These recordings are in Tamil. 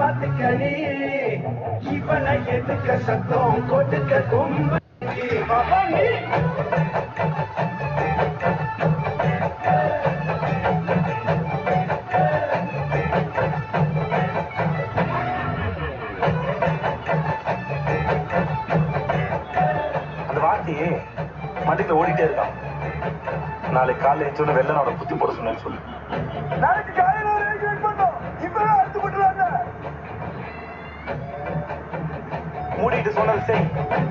பாத்துக்கணி இவனை எதுக்க சத்தம் கொடுக்க கும்பி பவானி அந்த வார்த்தையே மண்டியில ஓடிட்டே இருக்கான் நாளைக்கு காலையில எழுந்தோட வெள்ளனோட புத்தி போட சொன்னேன்னு சொல்லு நாளைக்கு காலையில ஒரு வெயிட் பண்ணோம் இப்பவே அறுத்து போட்டுருவாங்க மூடிட்டு சொன்னது செய்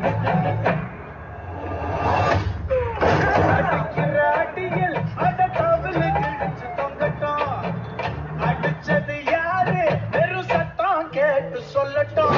அடிக்கிற அடியில் அடக்காவில கிழிச்சு தொங்கட்டும் அடிச்சது யாரு வெறும் சத்தம் கேட்டு சொல்லட்டும்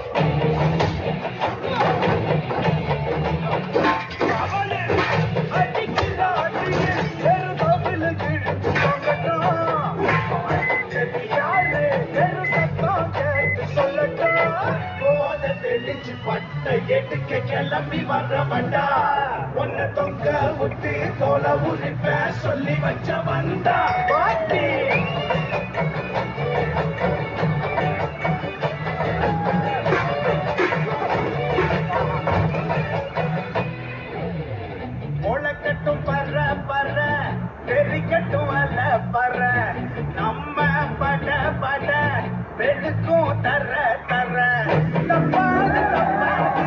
அவனே அடிக்கிற அடியில் வெறும் காவில கிழிச்சு தொங்கட்டும் அடிச்சது யாரு வெறும் சத்தம் கேட்டு சொல்லட்டும் போத தெளிச்சு பட்ட எடுக்க கிளம்பி வர்றவன்டா உன்னை தொங்க விட்டு தோலை உரிப்ப சொல்லி வச்ச வந்தா பாட்டி முளைக்கட்டும் பற பற பெருக்கட்டும் அல்ல பற நம்ம பட பட பெருக்கும் தர தர தப்பாது தப்பாது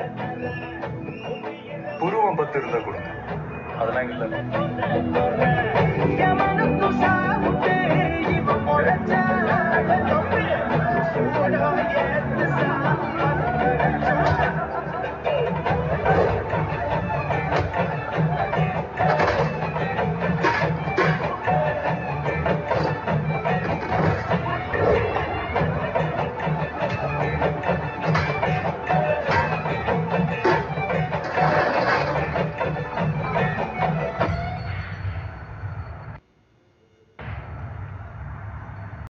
புருவம் பத்து இருந்தா கொடுங்க அதெல்லாம் இல்ல